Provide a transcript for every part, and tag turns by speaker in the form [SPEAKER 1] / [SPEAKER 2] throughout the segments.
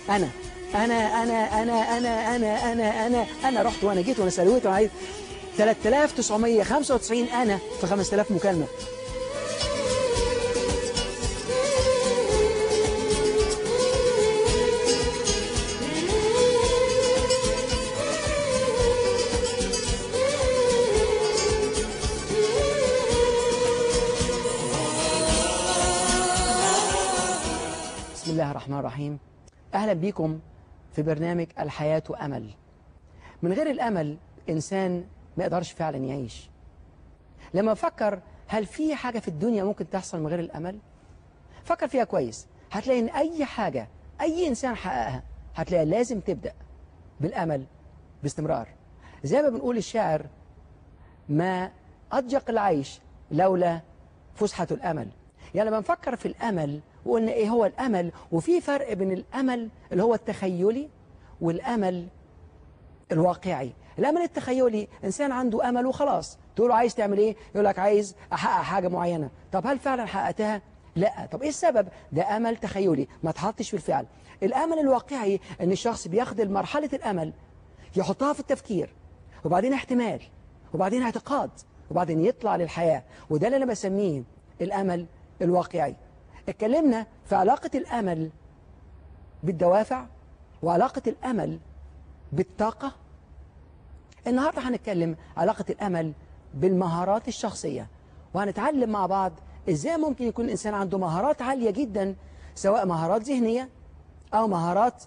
[SPEAKER 1] انا انا انا انا انا انا انا انا انا رحت وانا جيت وانا سلويت وانا عايز 3995 انا في 5000 مكالمه بسم الله الرحمن الرحيم أهلا بكم في برنامج الحياة أمل من غير الأمل إنسان ما يقدرش فعلا يعيش لما أفكر هل في حاجة في الدنيا ممكن تحصل من غير الأمل فكر فيها كويس هتلاقي إن أي حاجة أي إنسان حققها هتلاقي لازم تبدأ بالأمل باستمرار زي ما بنقول الشاعر ما أضيق العيش لولا فسحة الأمل يعني لما نفكر في الأمل وقلنا إيه هو الأمل وفي فرق بين الأمل اللي هو التخيلي والأمل الواقعي الأمل التخيلي إنسان عنده أمل وخلاص تقول له عايز تعمل إيه يقول لك عايز أحقق حاجة معينة طب هل فعلا حققتها لا طب إيه السبب ده أمل تخيلي ما تحطش في الفعل الأمل الواقعي إن الشخص بياخد مرحلة الأمل يحطها في التفكير وبعدين احتمال وبعدين اعتقاد وبعدين يطلع للحياة وده اللي أنا بسميه الأمل الواقعي اتكلمنا في علاقة الأمل بالدوافع وعلاقة الأمل بالطاقة النهاردة هنتكلم علاقة الأمل بالمهارات الشخصية وهنتعلم مع بعض إزاي ممكن يكون الإنسان عنده مهارات عالية جدا سواء مهارات ذهنية أو مهارات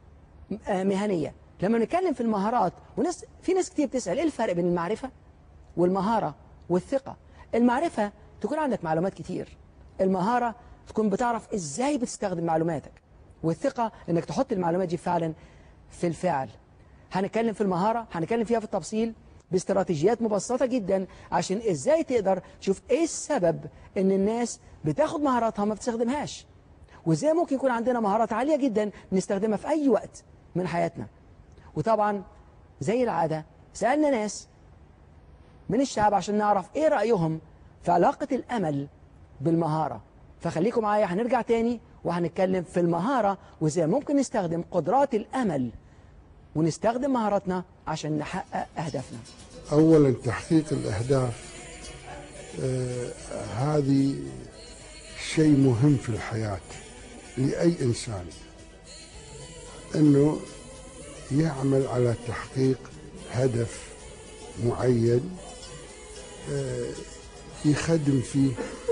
[SPEAKER 1] مهنية لما نتكلم في المهارات وناس في ناس كتير بتسأل إيه الفرق بين المعرفة والمهارة والثقة المعرفة تكون عندك معلومات كتير المهارة تكون بتعرف إزاي بتستخدم معلوماتك والثقة إنك تحط المعلومات دي فعلا في الفعل هنتكلم في المهارة هنتكلم فيها في التفصيل باستراتيجيات مبسطة جدا عشان إزاي تقدر تشوف إيه السبب إن الناس بتاخد مهاراتها ما بتستخدمهاش وإزاي ممكن يكون عندنا مهارات عالية جدا نستخدمها في أي وقت من حياتنا وطبعا زي العادة سألنا ناس من الشعب عشان نعرف إيه رأيهم في علاقة الأمل بالمهارة فخليكم معايا هنرجع تاني وهنتكلم في المهارة وإزاي ممكن نستخدم قدرات الأمل ونستخدم مهاراتنا عشان نحقق أهدافنا
[SPEAKER 2] أولا تحقيق الأهداف آه هذه شيء مهم في الحياة لأي إنسان أنه يعمل على تحقيق هدف معين آه يخدم فيه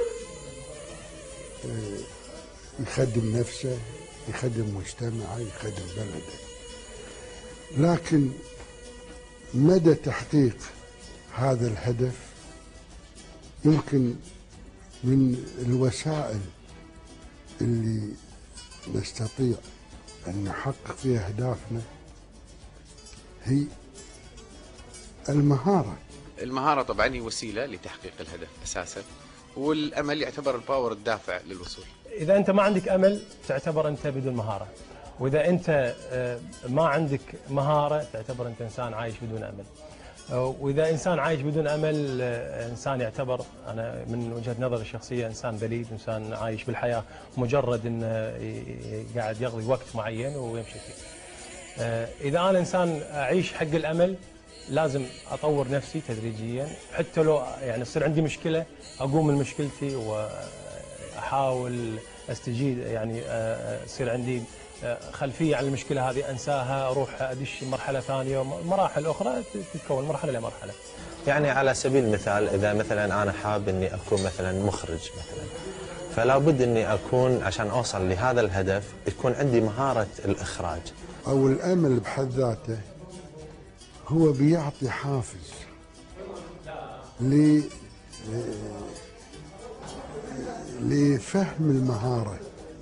[SPEAKER 2] آه يخدم نفسه يخدم مجتمعه يخدم بلده لكن مدى تحقيق هذا الهدف يمكن من الوسائل اللي نستطيع أن نحقق فيها أهدافنا هي المهارة
[SPEAKER 3] المهارة طبعا هي وسيلة لتحقيق الهدف أساسا والأمل يعتبر الباور الدافع للوصول
[SPEAKER 4] إذا أنت ما عندك أمل تعتبر أنت بدون مهارة وإذا أنت ما عندك مهارة تعتبر أنت إنسان عايش بدون أمل وإذا إنسان عايش بدون أمل إنسان يعتبر أنا من وجهة نظري الشخصية إنسان بليد إنسان عايش بالحياة مجرد أنه قاعد يقضي وقت معين ويمشي فيه إذا أنا إنسان أعيش حق الأمل لازم أطور نفسي تدريجيا حتى لو يعني يصير عندي مشكلة أقوم من مشكلتي وأحاول استجيب يعني يصير عندي خلفيه عن المشكله هذه انساها اروح ادش مرحله ثانيه مراحل اخرى تتكون مرحله لمرحله.
[SPEAKER 5] يعني على سبيل المثال اذا مثلا انا حاب اني اكون مثلا مخرج مثلا فلا بد اني اكون عشان اوصل لهذا الهدف تكون عندي مهاره الاخراج.
[SPEAKER 2] او الامل بحد ذاته هو بيعطي حافز ل لفهم المهاره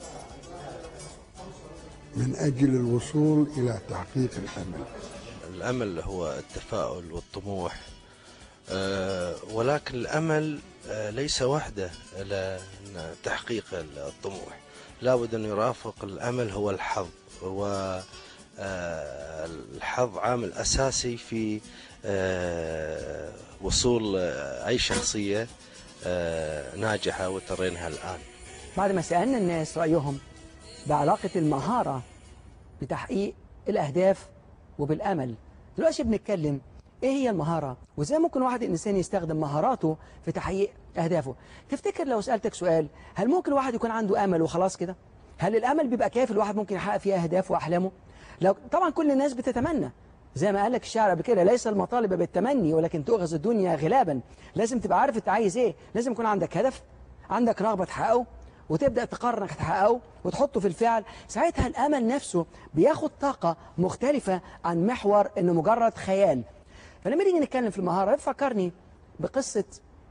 [SPEAKER 2] من أجل الوصول إلى تحقيق الأمل
[SPEAKER 6] الأمل هو التفاؤل والطموح أه ولكن الأمل أه ليس وحده لتحقيق الطموح لابد أن يرافق الأمل هو الحظ والحظ أه عامل أساسي في وصول أي شخصية ناجحة وترينها الآن
[SPEAKER 1] بعد ما سألنا الناس رأيهم بعلاقة المهارة بتحقيق الأهداف وبالأمل دلوقتي بنتكلم إيه هي المهارة وإزاي ممكن واحد الإنسان يستخدم مهاراته في تحقيق أهدافه تفتكر لو سألتك سؤال هل ممكن الواحد يكون عنده أمل وخلاص كده هل الأمل بيبقى كافي الواحد ممكن يحقق فيه أهدافه وأحلامه لو طبعا كل الناس بتتمنى زي ما قال لك الشاعر قبل كده ليس المطالب بالتمني ولكن تؤخذ الدنيا غلابا لازم تبقى عارف انت عايز ايه لازم يكون عندك هدف عندك رغبة تحققه وتبدأ تقرر انك تحققه وتحطه في الفعل ساعتها الأمل نفسه بياخد طاقة مختلفة عن محور انه مجرد خيال فلما نيجي نتكلم في المهارة بتفكرني بقصة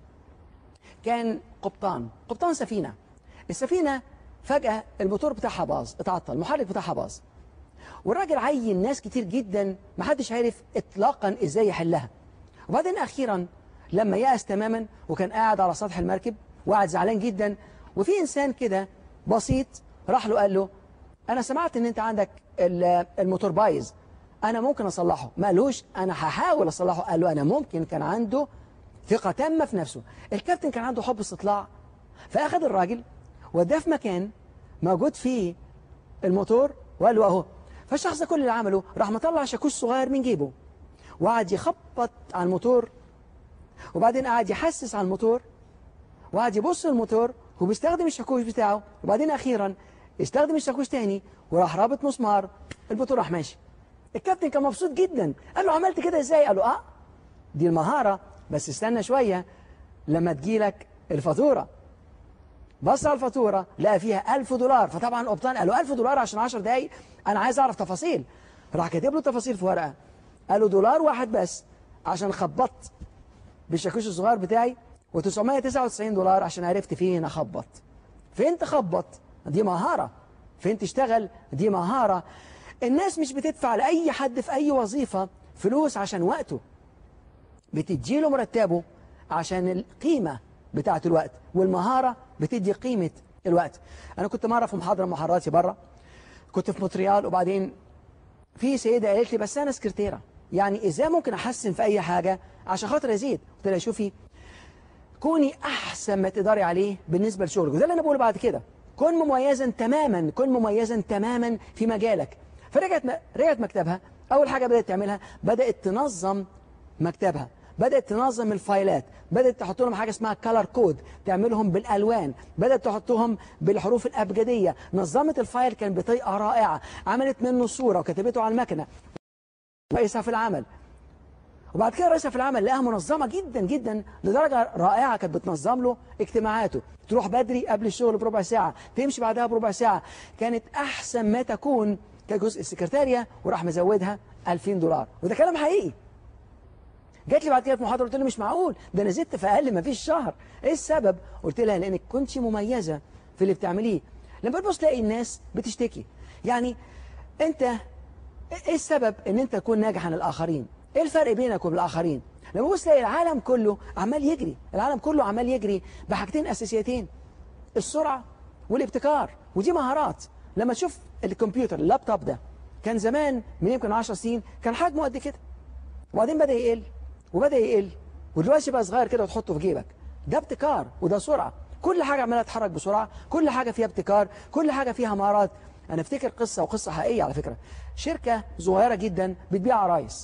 [SPEAKER 1] كان قبطان قبطان سفينة السفينة فجأة الموتور بتاعها باظ اتعطل المحرك بتاعها باظ والراجل عين ناس كتير جدا محدش عارف اطلاقا ازاي يحلها وبعدين اخيرا لما يأس تماما وكان قاعد على سطح المركب وقاعد زعلان جدا وفي انسان كده بسيط راح له قال له انا سمعت ان انت عندك ال- الموتور بايظ انا ممكن اصلحه ما قالوش انا هحاول اصلحه قال له انا ممكن كان عنده ثقة تامة في نفسه الكابتن كان عنده حب استطلاع فاخذ الراجل وداه في مكان موجود فيه الموتور وقال له اهو فالشخص ده كل اللي عمله راح مطلع شاكوش صغير من جيبه وقعد يخبط على الموتور وبعدين قعد يحسس على الموتور وقعد يبص الموتور وبيستخدم الشاكوش بتاعه وبعدين اخيرا استخدم الشاكوش تاني وراح رابط مسمار الموتور راح ماشي الكابتن كان مبسوط جدا قال له عملت كده ازاي قال له اه دي المهارة بس استنى شوية لما تجيلك الفاتورة بص على الفاتورة لقى فيها 1000 دولار فطبعا قبطان قال له 1000 دولار عشان 10 دقايق أنا عايز أعرف تفاصيل راح كاتب له تفاصيل في ورقة قال له دولار واحد بس عشان خبطت بالشاكوش الصغير بتاعي و999 دولار عشان عرفت فين أخبط فين تخبط دي مهارة فين تشتغل دي مهارة الناس مش بتدفع لأي حد في أي وظيفة فلوس عشان وقته بتديله مرتبه عشان القيمة بتاعة الوقت والمهارة بتدي قيمة الوقت أنا كنت مرة في محاضرة من محاضراتي بره كنت في مونتريال وبعدين في سيدة قالت لي بس أنا سكرتيرة يعني إزاي ممكن أحسن في أي حاجة عشان خاطر أزيد قلت لها شوفي كوني أحسن ما تقدري عليه بالنسبة لشغلك وده اللي أنا بقوله بعد كده كن مميزا تماما كن مميزا تماما في مجالك فرجعت م... رجعت مكتبها أول حاجة بدأت تعملها بدأت تنظم مكتبها بدأت تنظم الفايلات بدأت تحط لهم حاجة اسمها كالر كود تعملهم بالألوان بدأت تحطهم بالحروف الأبجدية نظمت الفايل كان بطريقة رائعة عملت منه صورة وكتبته على المكنة رئيسها في العمل وبعد كده رئيسها في العمل لقاها منظمة جدا جدا لدرجة رائعة كانت بتنظم له اجتماعاته تروح بدري قبل الشغل بربع ساعة تمشي بعدها بربع ساعة كانت أحسن ما تكون كجزء السكرتارية وراح مزودها 2000 دولار وده كلام حقيقي جات لي بعد كده في محاضره قلت له مش معقول ده انا زدت في اقل ما فيش شهر ايه السبب قلت لها لانك كنت مميزه في اللي بتعمليه لما تبص تلاقي الناس بتشتكي يعني انت ايه السبب ان انت تكون ناجح عن الاخرين ايه الفرق بينك وبين الاخرين لما تبص تلاقي العالم كله عمال يجري العالم كله عمال يجري بحاجتين اساسيتين السرعه والابتكار ودي مهارات لما تشوف الكمبيوتر اللابتوب ده كان زمان من يمكن 10 سنين كان حجمه قد كده وبعدين بدأ يقل وبدأ يقل ودلوقتي بقى صغير كده وتحطه في جيبك ده ابتكار وده سرعة كل حاجة عمالة تتحرك بسرعة كل حاجة فيها ابتكار كل حاجة فيها مهارات أنا افتكر قصة وقصة حقيقية على فكرة شركة صغيرة جدا بتبيع عرايس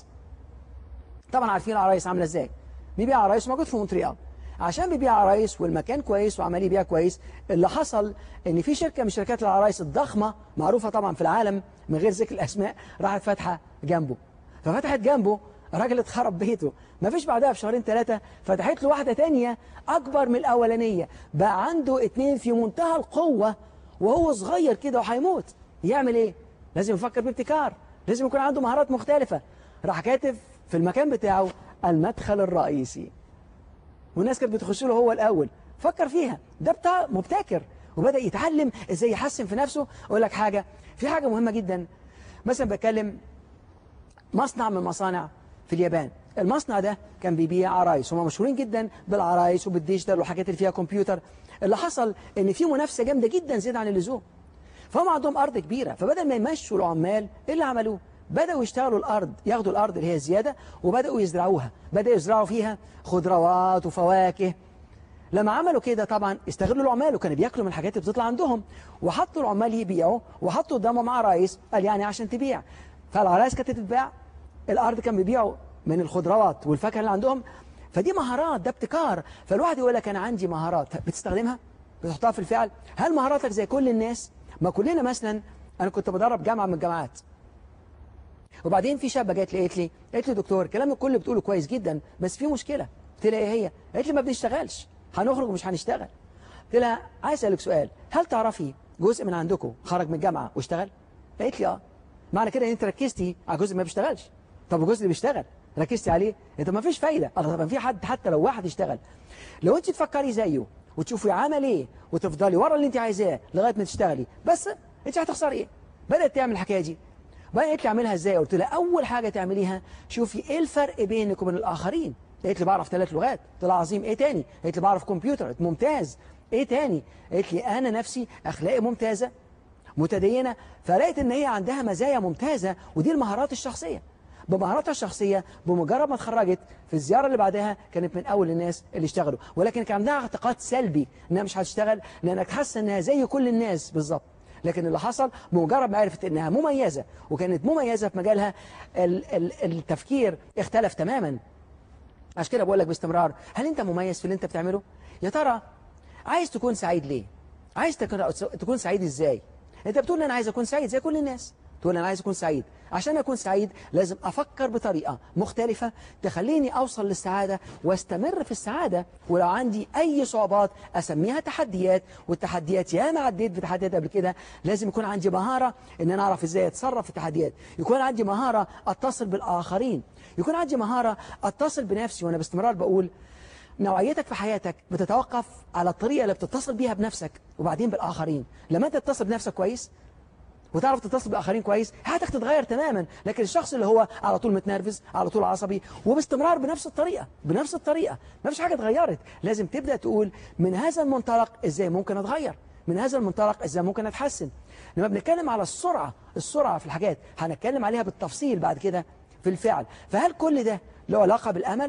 [SPEAKER 1] طبعا عارفين العرايس عاملة ازاي بيبيع عرايس موجود في مونتريال عشان بيبيع عرايس والمكان كويس وعمال يبيع كويس اللي حصل ان في شركة من شركات العرايس الضخمة معروفة طبعا في العالم من غير ذكر الاسماء راحت فاتحة جنبه ففتحت جنبه راجل اتخرب بيته ما فيش بعدها بشهرين ثلاثة فتحت له واحدة تانية أكبر من الأولانية بقى عنده اتنين في منتهى القوة وهو صغير كده وهيموت يعمل ايه لازم يفكر بابتكار لازم يكون عنده مهارات مختلفة راح كاتب في المكان بتاعه المدخل الرئيسي والناس كانت بتخش له هو الأول فكر فيها ده بتاع مبتكر وبدأ يتعلم ازاي يحسن في نفسه اقول لك حاجة في حاجة مهمة جدا مثلا بتكلم مصنع من مصانع في اليابان المصنع ده كان بيبيع عرايس هم مشهورين جدا بالعرايس وبالديجيتال والحاجات اللي فيها كمبيوتر اللي حصل ان في منافسه جامده جدا زياده عن اللزوم فهم عندهم ارض كبيره فبدل ما يمشوا العمال ايه اللي عملوه بدأوا يشتغلوا الأرض ياخدوا الأرض اللي هي زيادة وبدأوا يزرعوها بدأوا يزرعوا فيها خضروات وفواكه لما عملوا كده طبعا استغلوا العمال وكانوا بياكلوا من الحاجات اللي بتطلع عندهم وحطوا العمال يبيعوا وحطوا قدامهم عرايس قال يعني عشان تبيع فالعرايس كانت تتباع الارض كان بيبيعوا من الخضروات والفاكهه اللي عندهم فدي مهارات ده ابتكار فالواحد يقول لك انا عندي مهارات بتستخدمها بتحطها في الفعل هل مهاراتك زي كل الناس ما كلنا مثلا انا كنت بدرب جامعه من الجامعات وبعدين في شابه جت لي قالت لي قالت لي دكتور الكلام الكل بتقوله كويس جدا بس في مشكله قلت لها ايه هي قالت لي ما بنشتغلش هنخرج ومش هنشتغل قلت لها عايز اسالك سؤال هل تعرفي جزء من عندكم خرج من الجامعه واشتغل قالت لي اه معنى كده ان انت ركزتي على جزء ما بيشتغلش طب الجزء اللي بيشتغل ركزتي عليه انت ما فيش فايده الله طب في حد حتى لو واحد يشتغل لو انت تفكري زيه وتشوفي عمل ايه وتفضلي ورا اللي انت عايزاه لغايه ما تشتغلي بس انت هتخسري ايه بدات تعمل الحكايه دي بقى قالت لي اعملها ازاي قلت لها اول حاجه تعمليها شوفي ايه الفرق بينك وبين الاخرين قالت لي بعرف ثلاث لغات قلت لها عظيم ايه تاني قالت لي بعرف كمبيوتر قلت ممتاز ايه تاني قالت لي انا نفسي اخلاقي ممتازه متدينه فلقيت ان هي عندها مزايا ممتازه ودي المهارات الشخصيه بمهاراتها الشخصيه بمجرد ما اتخرجت في الزياره اللي بعدها كانت من اول الناس اللي اشتغلوا ولكن كان عندها اعتقاد سلبي انها مش هتشتغل لانك حاسه انها زي كل الناس بالظبط لكن اللي حصل بمجرد ما عرفت انها مميزه وكانت مميزه في مجالها ال ال التفكير اختلف تماما عشان كده بقول لك باستمرار هل انت مميز في اللي انت بتعمله يا ترى عايز تكون سعيد ليه عايز تكون تكون سعيد ازاي انت بتقول انا عايز اكون سعيد زي كل الناس تقول انا عايز اكون سعيد عشان اكون سعيد لازم افكر بطريقه مختلفه تخليني اوصل للسعاده واستمر في السعاده ولو عندي اي صعوبات اسميها تحديات والتحديات يا ما عديت بتحديات قبل كده لازم يكون عندي مهاره ان انا اعرف ازاي اتصرف في التحديات يكون عندي مهاره اتصل بالاخرين يكون عندي مهاره اتصل بنفسي وانا باستمرار بقول نوعيتك في حياتك بتتوقف على الطريقة اللي بتتصل بيها بنفسك وبعدين بالآخرين لما أنت تتصل بنفسك كويس وتعرف تتصل بالآخرين كويس حياتك تتغير تماما لكن الشخص اللي هو على طول متنرفز على طول عصبي وباستمرار بنفس الطريقة بنفس الطريقة ما فيش حاجة اتغيرت لازم تبدأ تقول من هذا المنطلق إزاي ممكن أتغير من هذا المنطلق إزاي ممكن أتحسن لما بنتكلم على السرعة السرعة في الحاجات هنتكلم عليها بالتفصيل بعد كده في الفعل فهل كل ده له علاقة بالأمل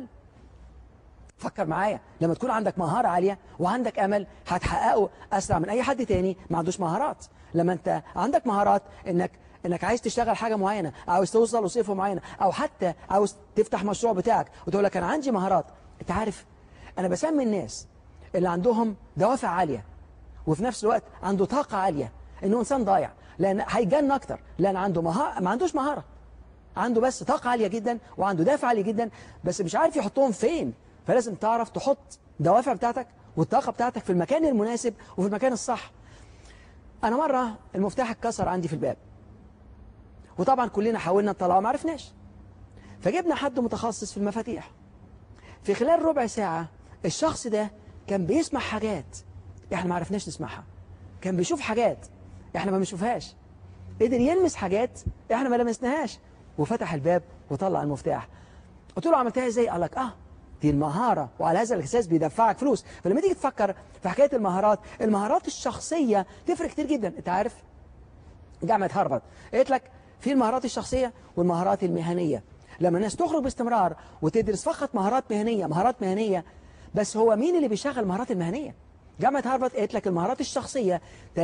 [SPEAKER 1] فكر معايا لما تكون عندك مهارة عالية وعندك أمل هتحققه أسرع من أي حد تاني ما عندوش مهارات لما أنت عندك مهارات إنك إنك عايز تشتغل حاجة معينة عاوز توصل لصفة معينة أو حتى عاوز تفتح مشروع بتاعك وتقول لك أنا عندي مهارات أنت عارف أنا بسمي الناس اللي عندهم دوافع عالية وفي نفس الوقت عنده طاقة عالية إنه إنسان ضايع لأن هيجن أكتر لأن عنده مهارة ما عندوش مهارة عنده بس طاقة عالية جدا وعنده دافع عالي جدا بس مش عارف يحطهم فين فلازم تعرف تحط دوافع بتاعتك والطاقة بتاعتك في المكان المناسب وفي المكان الصح أنا مرة المفتاح اتكسر عندي في الباب وطبعا كلنا حاولنا نطلعه ما عرفناش فجبنا حد متخصص في المفاتيح في خلال ربع ساعة الشخص ده كان بيسمع حاجات احنا ما عرفناش نسمعها كان بيشوف حاجات احنا ما بنشوفهاش قدر يلمس حاجات احنا ما لمسناهاش وفتح الباب وطلع المفتاح قلت له عملتها ازاي قال لك اه دي المهارة وعلى هذا الأساس بيدفعك فلوس فلما تيجي تفكر في حكاية المهارات المهارات الشخصية تفرق كتير جدا انت عارف جامعة هارفارد قالت لك في المهارات الشخصية والمهارات المهنية لما الناس تخرج باستمرار وتدرس فقط مهارات مهنية مهارات مهنية بس هو مين اللي بيشغل المهارات المهنية جامعة هارفارد قالت لك المهارات الشخصية 93%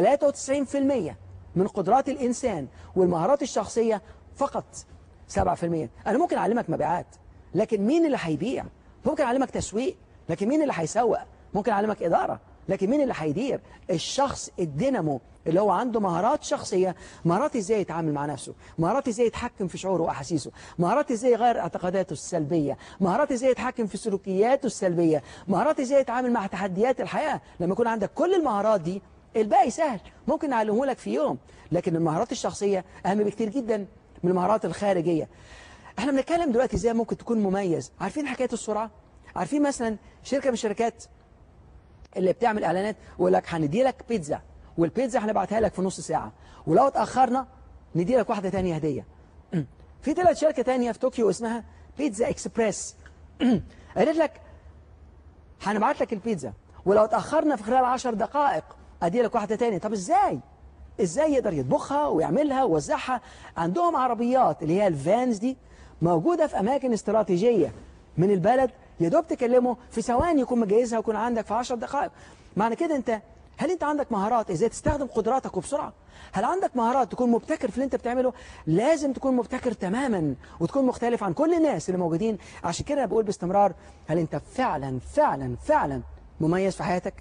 [SPEAKER 1] من قدرات الإنسان والمهارات الشخصية فقط 7% أنا ممكن أعلمك مبيعات لكن مين اللي هيبيع ممكن أعلمك تسويق لكن مين اللي هيسوق ممكن أعلمك إدارة لكن مين اللي هيدير الشخص الدينامو اللي هو عنده مهارات شخصية مهارات ازاي يتعامل مع نفسه مهارات ازاي يتحكم في شعوره وأحاسيسه مهارات ازاي يغير اعتقاداته السلبية مهارات ازاي يتحكم في سلوكياته السلبية مهارات ازاي يتعامل مع تحديات الحياة لما يكون عندك كل المهارات دي الباقي سهل ممكن نعلمه لك في يوم لكن المهارات الشخصية أهم بكتير جدا من المهارات الخارجية احنا بنتكلم دلوقتي ازاي ممكن تكون مميز عارفين حكاية السرعة عارفين مثلا شركة من الشركات اللي بتعمل اعلانات ويقول لك هندي لك بيتزا والبيتزا هنبعتها لك في نص ساعة ولو اتأخرنا ندي لك واحدة تانية هدية في طلعت شركة تانية في طوكيو اسمها بيتزا اكسبريس قالت لك هنبعت لك البيتزا ولو اتأخرنا في خلال 10 دقائق ادي لك واحدة تانية طب ازاي ازاي يقدر يطبخها ويعملها ويوزعها عندهم عربيات اللي هي الفانز دي موجودة في أماكن استراتيجية من البلد يا دوب تكلمه في ثواني يكون مجهزها ويكون عندك في 10 دقائق معنى كده انت هل انت عندك مهارات ازاي تستخدم قدراتك وبسرعه هل عندك مهارات تكون مبتكر في اللي انت بتعمله لازم تكون مبتكر تماما وتكون مختلف عن كل الناس اللي موجودين عشان كده أنا بقول باستمرار هل انت فعلا فعلا فعلا مميز في حياتك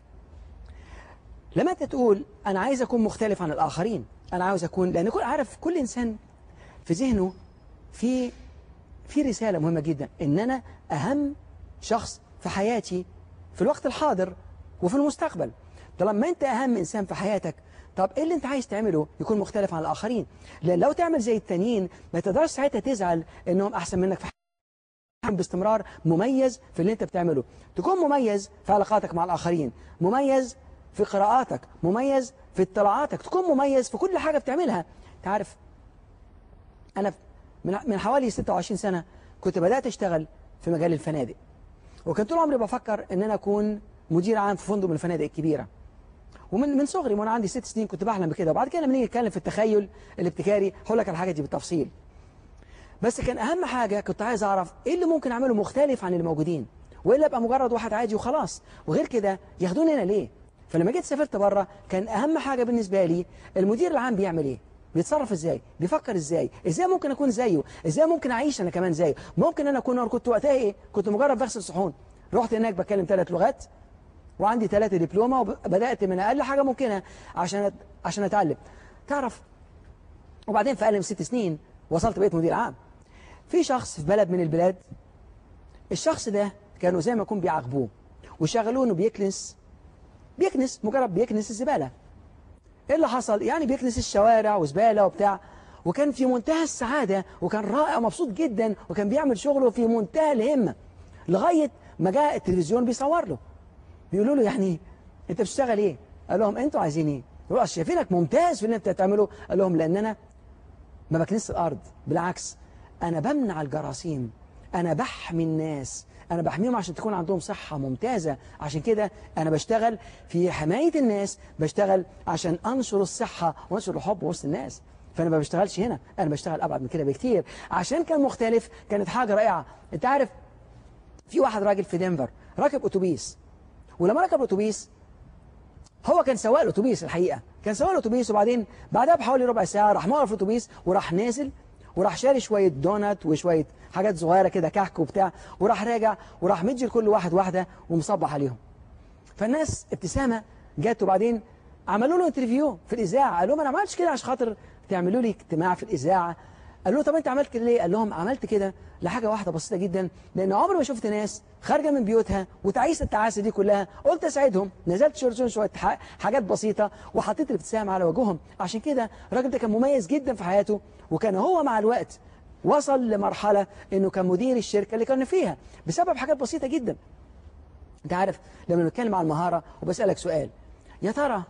[SPEAKER 1] لما انت تقول انا عايز اكون مختلف عن الاخرين انا عاوز اكون لان كل عارف كل انسان في ذهنه في في رسالة مهمة جدا ان انا اهم شخص في حياتي في الوقت الحاضر وفي المستقبل طالما انت اهم انسان في حياتك طب ايه اللي انت عايز تعمله يكون مختلف عن الاخرين لان لو تعمل زي التانيين ما تقدرش ساعتها تزعل انهم احسن منك في حياتك باستمرار مميز في اللي انت بتعمله تكون مميز في علاقاتك مع الاخرين مميز في قراءاتك مميز في اطلاعاتك تكون مميز في كل حاجة بتعملها تعرف أنا من من حوالي 26 سنة كنت بدأت أشتغل في مجال الفنادق وكان طول عمري بفكر إن أنا أكون مدير عام في فندق من الفنادق الكبيرة ومن من صغري وانا عندي ست سنين كنت بحلم بكده وبعد كده لما نيجي نتكلم في التخيل الابتكاري هقول لك على الحاجه دي بالتفصيل بس كان اهم حاجه كنت عايز اعرف ايه اللي ممكن اعمله مختلف عن اللي موجودين والا ابقى مجرد واحد عادي وخلاص وغير كده ياخدوني هنا ليه فلما جيت سافرت بره كان اهم حاجه بالنسبه لي المدير العام بيعمل ايه بيتصرف ازاي بيفكر ازاي ازاي ممكن اكون زيه ازاي ممكن اعيش انا كمان زيه ممكن انا اكون أنا كنت وقتها ايه كنت مجرد بغسل صحون رحت هناك بتكلم ثلاث لغات وعندي ثلاثة دبلومة وبدأت من أقل حاجة ممكنة عشان أت- عشان أتعلم تعرف وبعدين في أقل من ست سنين وصلت بقيت مدير عام في شخص في بلد من البلاد الشخص ده كانوا زي ما يكون بيعاقبوه وشغلوه انه بيكنس بيكنس مجرد بيكنس الزبالة ايه اللي حصل يعني بيكنس الشوارع وزبالة وبتاع وكان في منتهى السعادة وكان رائع ومبسوط جدا وكان بيعمل شغله في منتهى الهمة لغاية ما جاء التلفزيون بيصور له بيقولوا له يعني انت بتشتغل ايه قال لهم انتوا عايزين ايه يقولوا أصل شايفينك ممتاز في اللي انت بتعمله قال لهم لان انا ما بكنس الارض بالعكس انا بمنع الجراثيم انا بحمي الناس انا بحميهم عشان تكون عندهم صحة ممتازة عشان كده انا بشتغل في حماية الناس بشتغل عشان انشر الصحة وانشر الحب وسط الناس فانا ما بشتغلش هنا انا بشتغل ابعد من كده بكتير عشان كان مختلف كانت حاجة رائعة انت عارف في واحد راجل في دنفر راكب اتوبيس ولما ركب اتوبيس هو كان سواق الاتوبيس الحقيقه كان سواق الاتوبيس وبعدين بعدها بحوالي ربع ساعه راح موقف الاتوبيس وراح نازل وراح شاري شويه دونات وشويه حاجات صغيره كده كحك وبتاع وراح راجع وراح مدي لكل واحد واحده ومصبح عليهم فالناس ابتسامه جت وبعدين عملوا له انترفيو في الاذاعه قال لهم انا ما عملتش كده عشان خاطر تعملوا لي اجتماع في الاذاعه قال له طب انت عملت كده ليه قال لهم عملت كده لحاجه واحده بسيطه جدا لان عمري ما شفت ناس خارجه من بيوتها وتعيس التعاسه دي كلها قلت اساعدهم نزلت شرطون شويه ح- حاجات بسيطه وحطيت الابتسامه على وجههم عشان كده الراجل ده كان مميز جدا في حياته وكان هو مع الوقت وصل لمرحله انه كان مدير الشركه اللي كان فيها بسبب حاجات بسيطه جدا انت عارف لما بنتكلم عن المهاره وبسالك سؤال يا ترى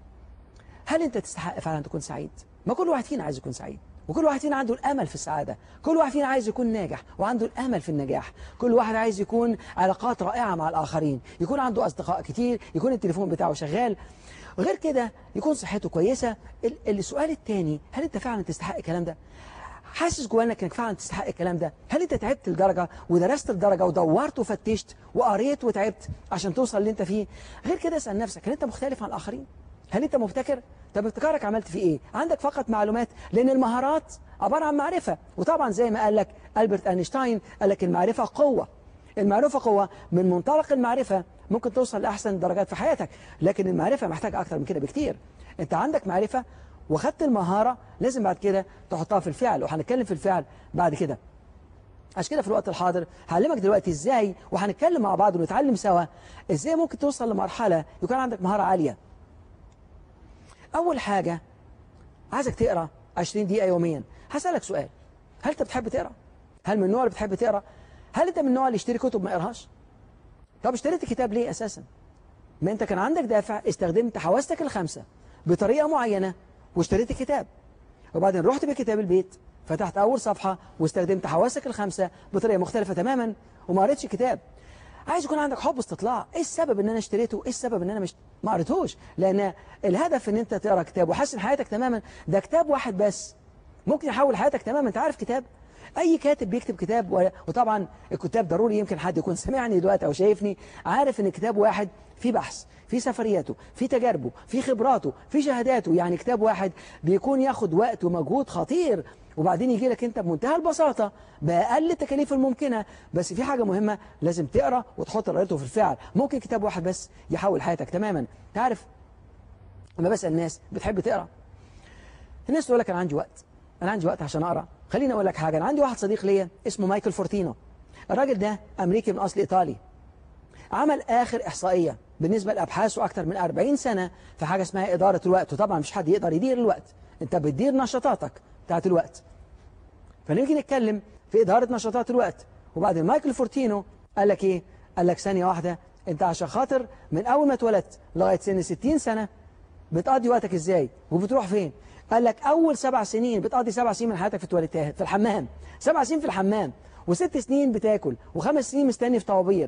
[SPEAKER 1] هل انت تستحق فعلا تكون سعيد ما كل واحد فينا عايز يكون سعيد وكل واحد فينا عنده الامل في السعاده كل واحد فينا عايز يكون ناجح وعنده الامل في النجاح كل واحد عايز يكون علاقات رائعه مع الاخرين يكون عنده اصدقاء كتير يكون التليفون بتاعه شغال غير كده يكون صحته كويسه ال- السؤال الثاني هل انت فعلا تستحق الكلام ده حاسس جواك انك فعلا تستحق الكلام ده هل انت تعبت لدرجه ودرست لدرجه ودورت وفتشت وقريت وتعبت عشان توصل اللي انت فيه غير كده اسال نفسك هل انت مختلف عن الاخرين هل انت مبتكر طب ابتكارك عملت فيه ايه عندك فقط معلومات لان المهارات عباره عن معرفه وطبعا زي ما قال لك البرت اينشتاين قال لك المعرفه قوه المعرفة قوة من منطلق المعرفة ممكن توصل لأحسن درجات في حياتك لكن المعرفة محتاجة أكتر من كده بكتير أنت عندك معرفة وخدت المهارة لازم بعد كده تحطها في الفعل وهنتكلم في الفعل بعد كده عشان كده في الوقت الحاضر هعلمك دلوقتي ازاي وهنتكلم مع بعض ونتعلم سوا ازاي ممكن توصل لمرحلة يكون عندك مهارة عالية أول حاجة عايزك تقرأ 20 دقيقة يوميا هسألك سؤال هل أنت بتحب تقرأ؟ هل من النوع اللي بتحب تقرأ؟ هل أنت من النوع اللي يشتري كتب ما يقراهاش؟ طب اشتريت كتاب ليه أساسا؟ ما أنت كان عندك دافع استخدمت حواستك الخمسة بطريقة معينة واشتريت الكتاب وبعدين رحت بكتاب البيت فتحت أول صفحة واستخدمت حواسك الخمسة بطريقة مختلفة تماما وما قريتش كتاب عايز يكون عندك حب استطلاع ايه السبب ان انا اشتريته ايه السبب ان انا مش ما قريتهوش لان الهدف ان انت تقرا كتاب وحسن حياتك تماما ده كتاب واحد بس ممكن يحول حياتك تماما انت عارف كتاب اي كاتب بيكتب كتاب و- وطبعا الكتاب ضروري يمكن حد يكون سمعني دلوقتي او شايفني عارف ان كتاب واحد في بحث في سفرياته في تجاربه في خبراته في شهاداته يعني كتاب واحد بيكون ياخد وقت ومجهود خطير وبعدين يجي لك انت بمنتهى البساطة بأقل التكاليف الممكنة بس في حاجة مهمة لازم تقرأ وتحط قراءته في الفعل ممكن كتاب واحد بس يحول حياتك تماما تعرف لما بسأل الناس بتحب تقرأ الناس تقول لك انا عندي وقت انا عندي وقت عشان اقرا خليني اقول لك حاجه انا عندي واحد صديق ليا اسمه مايكل فورتينو الراجل ده امريكي من اصل ايطالي عمل اخر احصائيه بالنسبه لابحاثه اكتر من 40 سنه في حاجه اسمها اداره الوقت وطبعا مفيش حد يقدر يدير الوقت انت بتدير نشاطاتك بتاعت الوقت فنيجي نتكلم في اداره نشاطات الوقت وبعدين مايكل فورتينو قال لك ايه قال لك ثانيه واحده انت عشان خاطر من اول ما اتولدت لغايه سن 60 سنه بتقضي وقتك ازاي وبتروح فين قال لك اول سبع سنين بتقضي سبع سنين من حياتك في التواليتات في الحمام سبع سنين في الحمام وست سنين بتاكل وخمس سنين مستني في طوابير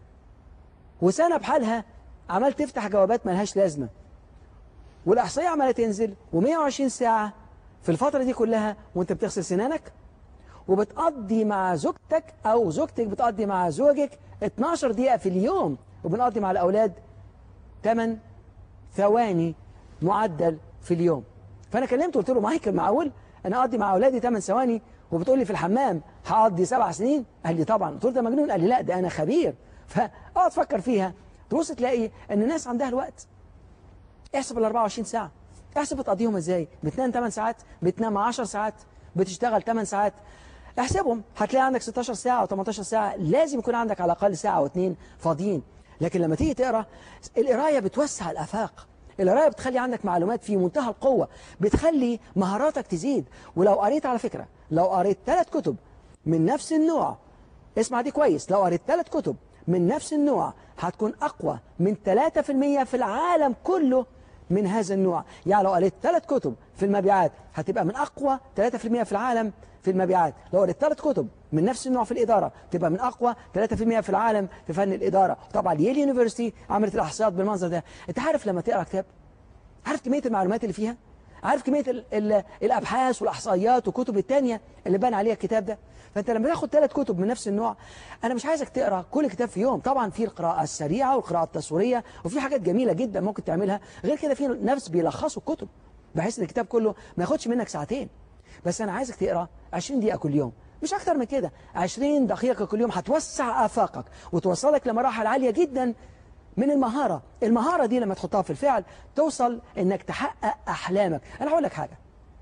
[SPEAKER 1] وسنه بحالها عمال تفتح جوابات ملهاش لازمه والاحصائيه عماله تنزل و120 ساعه في الفتره دي كلها وانت بتغسل سنانك وبتقضي مع زوجتك او زوجتك بتقضي مع زوجك 12 دقيقه في اليوم وبنقضي مع الاولاد 8 ثواني معدل في اليوم فانا كلمته قلت له مايكل معقول انا اقضي مع اولادي 8 ثواني وبتقول لي في الحمام هقضي سبع سنين قال لي طبعا قلت له ده مجنون قال لي لا ده انا خبير فاقعد تفكر فيها تبص تلاقي ان الناس عندها الوقت احسب ال 24 ساعه احسب بتقضيهم ازاي بتنام 8 ساعات بتنام 10 ساعات بتشتغل 8 ساعات احسبهم هتلاقي عندك 16 ساعة أو 18 ساعة لازم يكون عندك على الأقل ساعة أو اتنين فاضيين لكن لما تيجي تقرأ القراية بتوسع الآفاق القراية بتخلي عندك معلومات في منتهى القوة بتخلي مهاراتك تزيد ولو قريت على فكرة لو قريت ثلاث كتب من نفس النوع اسمع دي كويس لو قريت ثلاث كتب من نفس النوع هتكون أقوى من 3% في العالم كله من هذا النوع يعني لو قريت ثلاث كتب في المبيعات هتبقى من أقوى 3% في العالم في المبيعات لو قريت ثلاث كتب من نفس النوع في الإدارة تبقى من أقوى 3% في العالم في فن الإدارة طبعا ييل يونيفرسيتي عملت الإحصائيات بالمنظر ده أنت عارف لما تقرأ كتاب عارف كمية المعلومات اللي فيها عارف كمية ال ال الأبحاث والإحصائيات والكتب التانية اللي بان عليها الكتاب ده فأنت لما تاخد ثلاث كتب من نفس النوع أنا مش عايزك تقرأ كل كتاب في يوم طبعا في القراءة السريعة والقراءة التصويرية وفي حاجات جميلة جدا ممكن تعملها غير كده في نفس بيلخصوا الكتب بحيث ان الكتاب كله ما ياخدش منك ساعتين بس أنا عايزك تقرأ 20 دقيقة كل يوم مش أكتر من كده 20 دقيقة كل يوم هتوسع آفاقك وتوصلك لمراحل عالية جدا من المهارة المهارة دي لما تحطها في الفعل توصل انك تحقق احلامك انا هقول لك حاجة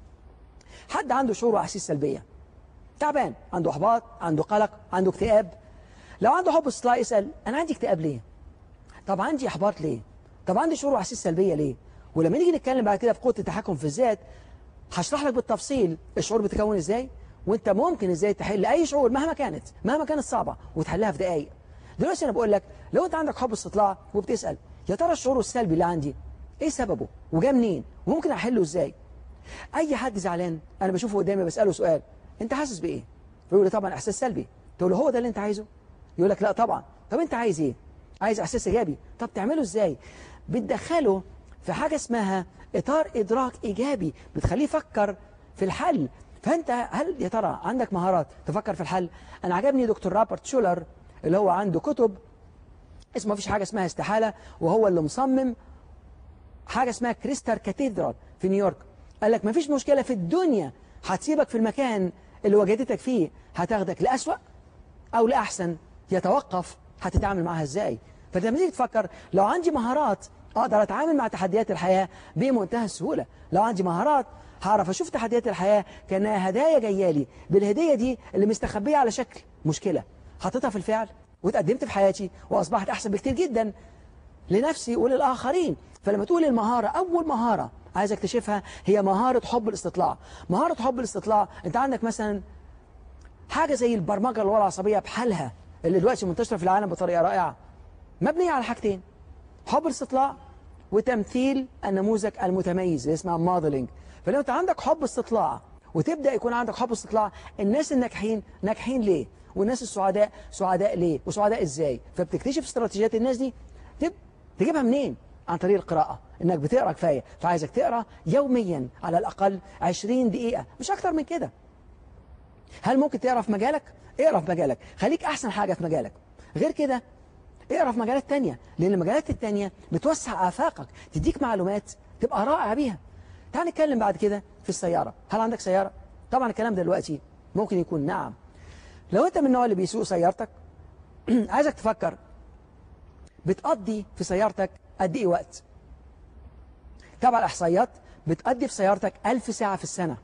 [SPEAKER 1] حد عنده شعور واحاسيس سلبية تعبان عنده احباط عنده قلق عنده اكتئاب لو عنده حب استطلاع يسأل انا عندي اكتئاب ليه طب عندي احباط ليه طب عندي شعور واحاسيس سلبية ليه ولما نيجي نتكلم بعد كده في قوة التحكم في الذات هشرح لك بالتفصيل الشعور بيتكون ازاي وانت ممكن ازاي تحل اي شعور مهما كانت مهما كانت صعبة وتحلها في دقايق دلوقتي انا بقول لك لو انت عندك حب استطلاع وبتسأل يا ترى الشعور السلبي اللي عندي ايه سببه وجا منين وممكن احله ازاي اي حد زعلان انا بشوفه قدامي بسأله سؤال انت حاسس بايه فيقول لي طبعا احساس سلبي تقول له هو ده اللي انت عايزه يقول لك لا طبعا طب انت عايز ايه عايز احساس ايجابي طب تعمله ازاي بتدخله في حاجة اسمها اطار ادراك ايجابي بتخليه يفكر في الحل فانت هل يا ترى عندك مهارات تفكر في الحل انا عجبني دكتور رابرت شولر اللي هو عنده كتب اسمه مفيش حاجة اسمها استحالة وهو اللي مصمم حاجة اسمها كريستال كاتيدرال في نيويورك قال لك مفيش مشكلة في الدنيا هتسيبك في المكان اللي وجدتك فيه هتاخدك لأسوأ أو لأحسن يتوقف هتتعامل معاها ازاي فلما تيجي تفكر لو عندي مهارات أقدر أتعامل مع تحديات الحياة بمنتهى السهولة لو عندي مهارات هعرف أشوف تحديات الحياة كأنها هدايا جاية لي بالهدية دي اللي مستخبية على شكل مشكلة حطيتها في الفعل وتقدمت في حياتي وأصبحت أحسن بكتير جدا لنفسي وللآخرين فلما تقول المهارة أول مهارة عايز اكتشفها هي مهارة حب الاستطلاع مهارة حب الاستطلاع انت عندك مثلا حاجة زي البرمجة اللغة العصبية بحالها اللي دلوقتي منتشرة في العالم بطريقة رائعة مبنية على حاجتين حب الاستطلاع وتمثيل النموذج المتميز اللي اسمها موديلنج فلو انت عندك حب استطلاع وتبدأ يكون عندك حب استطلاع الناس الناجحين ناجحين ليه والناس السعداء سعداء ليه وسعداء ازاي فبتكتشف استراتيجيات الناس دي تب... تجيبها منين عن طريق القراءة انك بتقرا كفاية فعايزك تقرا يوميا على الاقل 20 دقيقة مش اكتر من كده هل ممكن تقرا في مجالك اقرا في مجالك خليك احسن حاجه في مجالك غير كده اقرا في مجالات تانية لان المجالات التانية بتوسع افاقك تديك معلومات تبقى رائع بيها تعال نتكلم بعد كده في السياره هل عندك سياره طبعا الكلام ده دلوقتي ممكن يكون نعم لو انت من النوع اللي بيسوق سيارتك عايزك تفكر بتقضي في سيارتك قد ايه وقت طبعا الاحصائيات بتقضي في سيارتك 1000 ساعه في السنه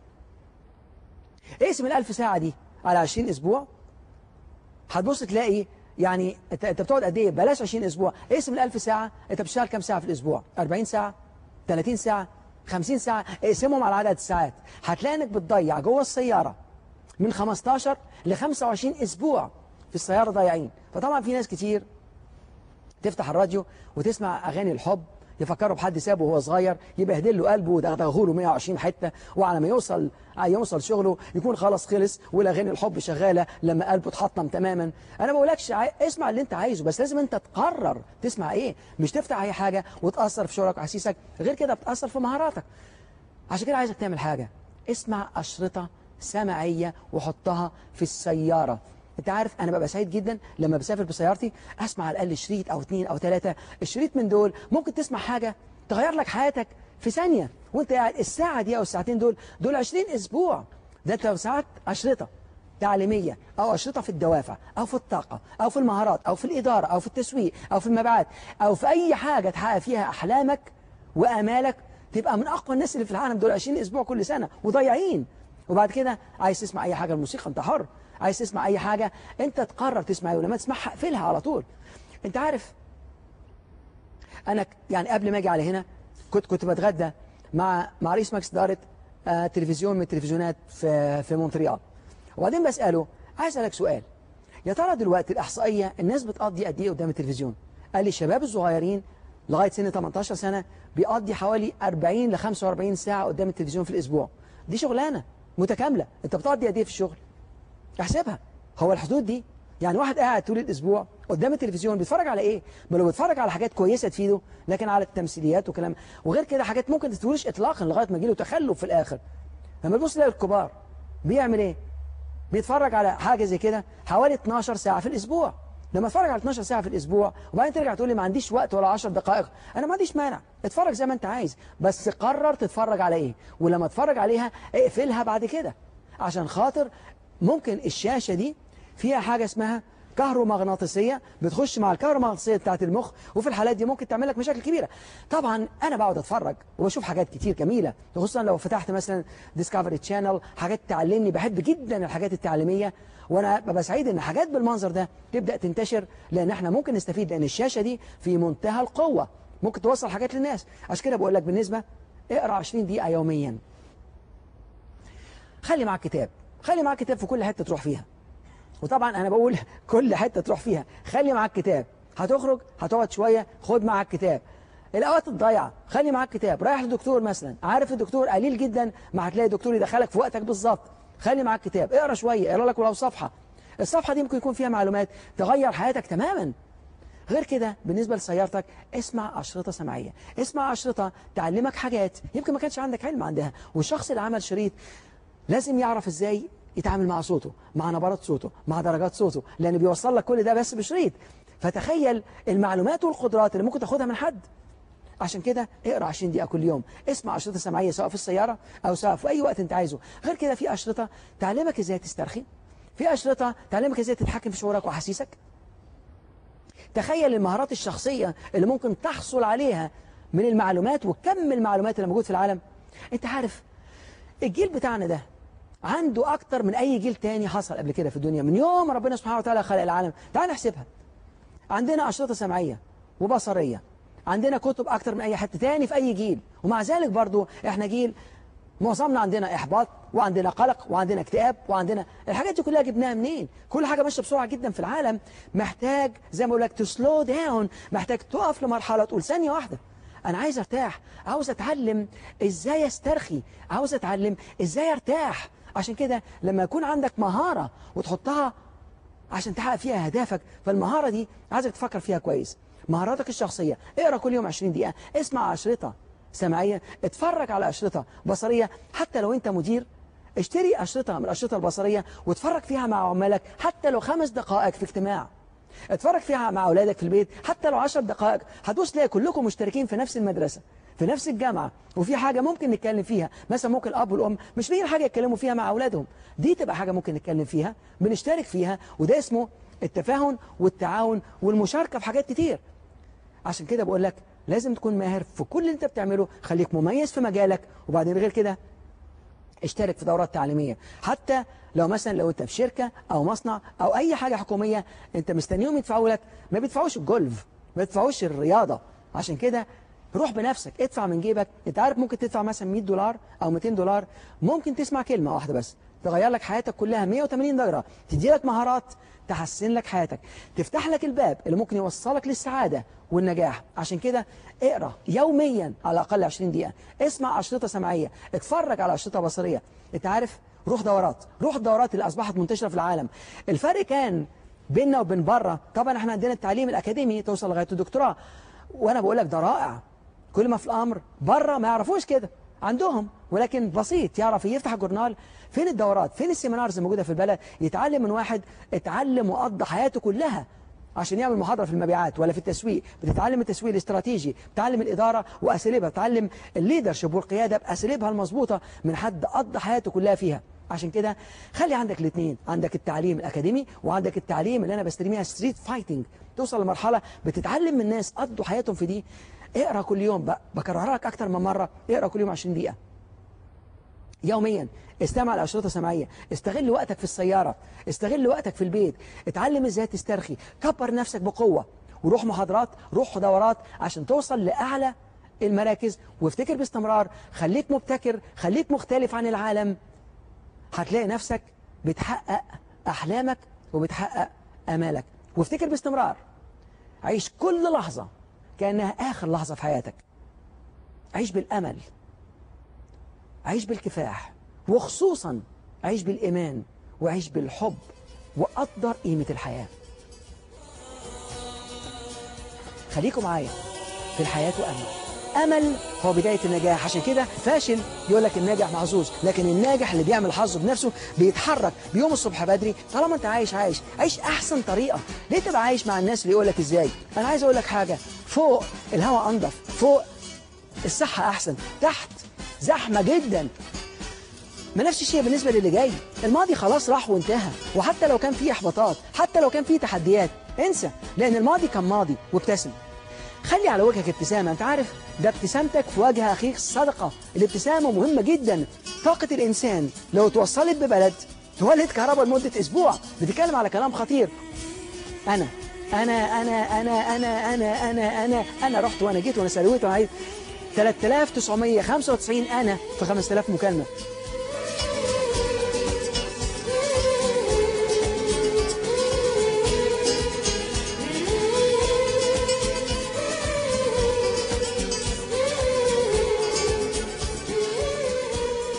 [SPEAKER 1] اقسم ال 1000 ساعه دي على 20 اسبوع هتبص تلاقي يعني انت انت بتقعد قد ايه بلاش 20 اسبوع اقسم ال 1000 ساعه انت بتشتغل كام ساعه في الاسبوع 40 ساعه 30 ساعه 50 ساعه اقسمهم على عدد الساعات هتلاقي انك بتضيع جوه السياره من 15 ل 25 اسبوع في السياره ضايعين فطبعا في ناس كتير تفتح الراديو وتسمع اغاني الحب يفكروا بحد سابه وهو صغير يبهدل له قلبه ودغدغه له 120 حته وعلى ما يوصل يوصل شغله يكون خلاص خلص والاغاني الحب شغاله لما قلبه اتحطم تماما انا ما بقولكش عاي... اسمع اللي انت عايزه بس لازم انت تقرر تسمع ايه مش تفتح اي حاجه وتاثر في شغلك واحاسيسك غير كده بتاثر في مهاراتك عشان كده عايزك تعمل حاجه اسمع اشرطه سمعيه وحطها في السياره انت عارف انا ببقى سعيد جدا لما بسافر بسيارتي اسمع على الاقل شريط او اثنين او ثلاثه الشريط من دول ممكن تسمع حاجه تغير لك حياتك في ثانيه وانت قاعد الساعه دي او الساعتين دول دول 20 اسبوع ده انت لو ساعات اشرطه تعليميه او اشرطه في الدوافع او في الطاقه او في المهارات او في الاداره او في التسويق او في المبيعات او في اي حاجه تحقق فيها احلامك وامالك تبقى من اقوى الناس اللي في العالم دول 20 اسبوع كل سنه وضايعين وبعد كده عايز تسمع اي حاجه الموسيقى انت حر عايز تسمع اي حاجه انت تقرر تسمع ايه ولما تسمعها اقفلها على طول انت عارف انا ك- يعني قبل ما اجي على هنا كنت كنت بتغدى مع مع رئيس ماكس دارت آه تلفزيون من التلفزيونات في في مونتريال وبعدين بساله عايز اسالك سؤال يا ترى دلوقتي الاحصائيه الناس بتقضي قد ايه قدام التلفزيون قال لي الشباب الصغيرين لغايه سن 18 سنه بيقضي حوالي 40 ل 45 ساعه قدام التلفزيون في الاسبوع دي شغلانه متكامله انت بتقضي قد ايه في الشغل احسبها هو الحدود دي يعني واحد قاعد طول الاسبوع قدام التلفزيون بيتفرج على ايه ما لو بيتفرج على حاجات كويسه تفيده لكن على التمثيليات وكلام وغير كده حاجات ممكن تتولش اطلاقا لغايه ما يجيله تخلف في الاخر لما تبص تلاقي الكبار بيعمل ايه بيتفرج على حاجه زي كده حوالي 12 ساعه في الاسبوع لما اتفرج على 12 ساعه في الاسبوع وبعدين ترجع تقول لي ما عنديش وقت ولا 10 دقائق انا ما عنديش مانع اتفرج زي ما انت عايز بس قرر تتفرج على ايه ولما تتفرج عليها اقفلها بعد كده عشان خاطر ممكن الشاشه دي فيها حاجه اسمها كهرومغناطيسيه بتخش مع الكهرومغناطيسيه بتاعت المخ وفي الحالات دي ممكن تعمل لك مشاكل كبيره طبعا انا بقعد اتفرج وبشوف حاجات كتير جميله خصوصا لو فتحت مثلا ديسكفري تشانل حاجات تعلمني بحب جدا الحاجات التعليميه وانا ببقى سعيد ان حاجات بالمنظر ده تبدا تنتشر لان احنا ممكن نستفيد لان الشاشه دي في منتهى القوه ممكن توصل حاجات للناس عشان كده بقول لك بالنسبه اقرا 20 دقيقه يوميا خلي معاك كتاب خلي معاك كتاب في كل حته تروح فيها وطبعا انا بقول كل حته تروح فيها خلي معاك كتاب هتخرج هتقعد شويه خد معاك كتاب الاوقات الضايعه خلي معاك كتاب رايح لدكتور مثلا عارف الدكتور قليل جدا ما هتلاقي دكتور يدخلك في وقتك بالظبط خلي معاك كتاب اقرا شويه اقرا لك ولو صفحه الصفحه دي ممكن يكون فيها معلومات تغير حياتك تماما غير كده بالنسبة لسيارتك اسمع أشرطة سمعية اسمع أشرطة تعلمك حاجات يمكن ما كانش عندك علم عندها والشخص اللي عمل شريط لازم يعرف ازاي يتعامل مع صوته مع نبرات صوته مع درجات صوته لأن بيوصل لك كل ده بس بشريط فتخيل المعلومات والقدرات اللي ممكن تاخدها من حد عشان كده اقرا 20 دقيقة كل يوم اسمع أشرطة سمعية سواء في السيارة أو سواء في أي وقت أنت عايزه غير كده في أشرطة تعلمك ازاي تسترخي في أشرطة تعلمك ازاي تتحكم في شعورك وأحاسيسك تخيل المهارات الشخصية اللي ممكن تحصل عليها من المعلومات وكم المعلومات اللي موجود في العالم انت عارف الجيل بتاعنا ده عنده أكتر من أي جيل تاني حصل قبل كده في الدنيا من يوم ربنا سبحانه وتعالى خلق العالم تعال نحسبها عندنا أشرطة سمعية وبصرية عندنا كتب أكتر من أي حد تاني في أي جيل ومع ذلك برضو إحنا جيل معظمنا عندنا إحباط وعندنا قلق وعندنا اكتئاب وعندنا الحاجات دي كلها جبناها منين كل حاجة ماشية بسرعة جدا في العالم محتاج زي ما بقول لك تسلو داون محتاج تقف لمرحلة تقول ثانية واحدة أنا عايز أرتاح عاوز أتعلم إزاي أسترخي عاوز أتعلم إزاي أرتاح عشان كده لما يكون عندك مهارة وتحطها عشان تحقق فيها أهدافك فالمهارة دي عايزك تفكر فيها كويس مهاراتك الشخصية اقرأ كل يوم 20 دقيقة اسمع أشرطة سمعية اتفرج على أشرطة بصرية حتى لو أنت مدير اشتري أشرطة من الأشرطة البصرية واتفرج فيها مع عمالك حتى لو خمس دقائق في اجتماع اتفرج فيها مع أولادك في البيت حتى لو عشر دقائق هتبص تلاقي كلكم مشتركين في نفس المدرسة في نفس الجامعة وفي حاجة ممكن نتكلم فيها مثلا ممكن الأب والأم مش لاقيين حاجة يتكلموا فيها مع أولادهم دي تبقى حاجة ممكن نتكلم فيها بنشترك فيها وده اسمه التفاهم والتعاون والمشاركة في حاجات كتير عشان كده بقول لك لازم تكون ماهر في كل اللي انت بتعمله خليك مميز في مجالك وبعدين غير كده اشترك في دورات تعليمية حتى لو مثلا لو انت في شركة او مصنع او اي حاجة حكومية انت مستنيهم يدفعوا لك ما بيدفعوش الجولف ما بيدفعوش الرياضة عشان كده روح بنفسك ادفع من جيبك انت عارف ممكن تدفع مثلا 100 دولار او 200 دولار ممكن تسمع كلمة واحدة بس تغير لك حياتك كلها 180 درجة تدي لك مهارات تحسن لك حياتك تفتح لك الباب اللي ممكن يوصلك للسعادة والنجاح عشان كده اقرا يوميا على الاقل 20 دقيقة اسمع أشرطة سمعية اتفرج على أشرطة بصرية انت عارف روح دورات روح الدورات اللي أصبحت منتشرة في العالم الفرق كان بيننا وبين بره طبعا احنا عندنا التعليم الأكاديمي توصل لغاية الدكتوراه وانا بقول لك ده رائع كل ما في الأمر بره ما يعرفوش كده عندهم ولكن بسيط يعرف يفتح الجورنال فين الدورات فين السيمينارز الموجودة في البلد يتعلم من واحد اتعلم وقضى حياته كلها عشان يعمل محاضرة في المبيعات ولا في التسويق بتتعلم التسويق الاستراتيجي بتتعلم الإدارة وأساليبها بتتعلم الليدرشيب والقيادة بأساليبها المظبوطة من حد قضى حياته كلها فيها عشان كده خلي عندك الاثنين عندك التعليم الأكاديمي وعندك التعليم اللي أنا بسترميها ستريت فايتنج توصل لمرحلة بتتعلم من ناس قضوا حياتهم في دي اقرا كل يوم بقى بكررها لك أكتر من مرة اقرا كل يوم 20 دقيقة يوميا استمع لأشرطة سمعية استغل وقتك في السيارة استغل وقتك في البيت اتعلم ازاي تسترخي كبر نفسك بقوة وروح محاضرات روح دورات عشان توصل لأعلى المراكز وافتكر باستمرار خليك مبتكر خليك مختلف عن العالم هتلاقي نفسك بتحقق أحلامك وبتحقق أمالك وافتكر باستمرار عيش كل لحظة كأنها آخر لحظة في حياتك عيش بالأمل عيش بالكفاح وخصوصا عيش بالإيمان وعيش بالحب وقدر قيمة الحياة خليكم معايا في الحياة أمل أمل هو بداية النجاح عشان كده فاشل يقول لك الناجح محظوظ لكن الناجح اللي بيعمل حظه بنفسه بيتحرك بيوم الصبح بدري طالما انت عايش عايش عيش أحسن طريقة ليه تبقى عايش مع الناس اللي يقول لك إزاي أنا عايز أقول لك حاجة فوق الهواء أنضف فوق الصحة أحسن تحت زحمة جدا ما نفس الشيء بالنسبة للي جاي الماضي خلاص راح وانتهى وحتى لو كان فيه إحباطات حتى لو كان فيه تحديات انسى لأن الماضي كان ماضي وابتسم خلي على وجهك ابتسامة انت عارف ده ابتسامتك في وجه أخيك صدقة الابتسامة مهمة جدا طاقة الإنسان لو توصلت ببلد تولد كهرباء لمدة أسبوع بتتكلم على كلام خطير أنا أنا أنا أنا أنا أنا أنا أنا أنا رحت وأنا جيت وأنا سلويت وأنا عايز 3995 أنا في 5000 مكالمة